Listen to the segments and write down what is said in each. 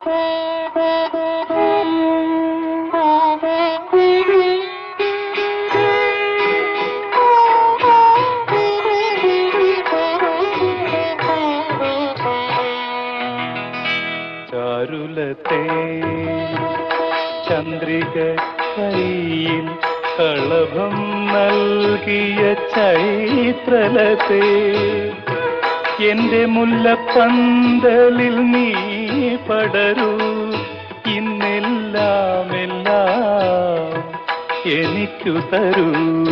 ചാരുലത്തെ ചന്ദ്രിക കയ്യിൽ കളഭം നൽകിയ ചൈത്രലത്തെ എന്റെ മുല്ലപ്പന്തലിൽ നീ പടരൂ ഇന്നെല്ലാം എല്ലാം എനിക്കു തരൂ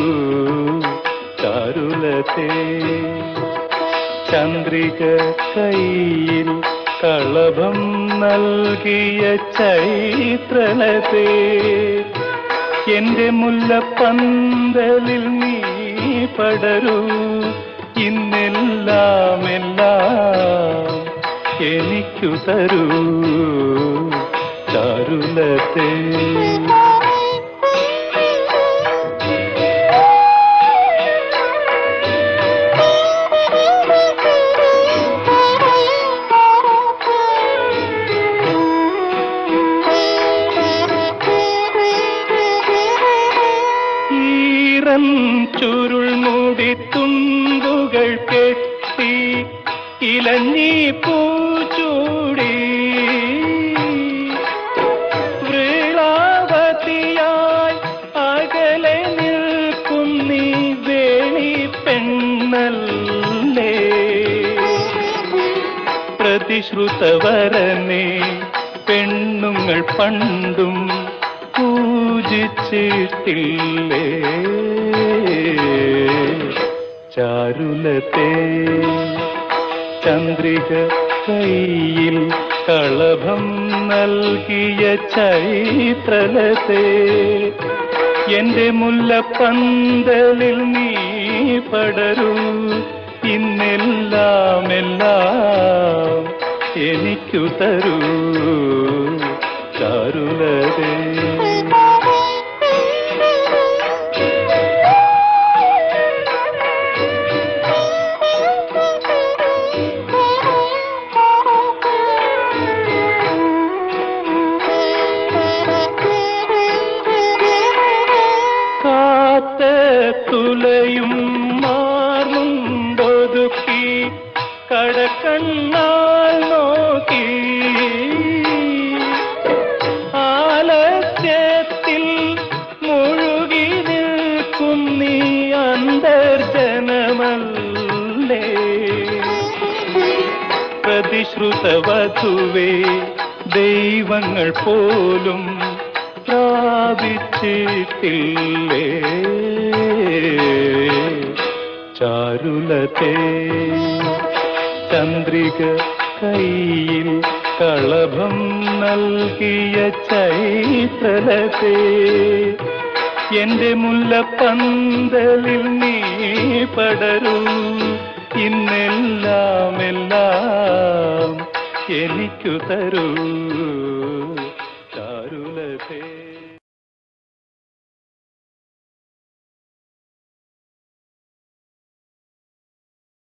ചാരുലത്തെ ചന്ദ്രിക കയ്യിൽ കളഭം നൽകിയ ചൈത്രലത്തെ എന്റെ മുല്ലപ്പന്തലിൽ നീ പടരൂ ഇന്നെല്ലാം എല്ലാം എനിക്കു തരൂ ചാരുലത്തെ ഈറൻ ചുരുൾ മൂടി തുമ്പുകൾ കെട്ടി ഇലഞ്ഞി പൂച്ചൂടി വൃളാവതിയായി അകലെ നിൽക്കും നീ വേണി പെണ്ണല്ലേ പ്രതിശ്രുതവരനെ പെണ്ണുങ്ങൾ പണ്ടും പൂജിച്ചിട്ടില്ലേ ചാരുലത്തെ ചന്ദ്രിക കയ്യിൽ കളഭം നൽകിയ ചൈത്രലത്തെ എന്റെ മുല്ലപ്പന്തലിൽ നീ പടരൂ ഇന്നെല്ലാം എല്ലാം എനിക്കു തരൂ ചാരുലതേ കാത്ത തുലയും മാർമുണ്ടൊതുക്കി കടക്കണ്ണാൽ നോക്കി ആലസ്യത്തിൽ മുഴുകി നിൽക്കും നീ അന്തർജനമല്ലേ പ്രതിശ്രുതവധുവേ ദൈവങ്ങൾ പോലും പ്രാപിച്ചിട്ടില്ലേ ചാരുലത്തെ ചന്ദ്രിക കയ്യിൽ കളഭം നൽകിയ ചൈത്രലത്തെ എന്റെ മുല്ലപ്പന്തലിൽ നീ പടരൂ ഇന്നെല്ലാം എല്ലാം എനിക്കു തരൂ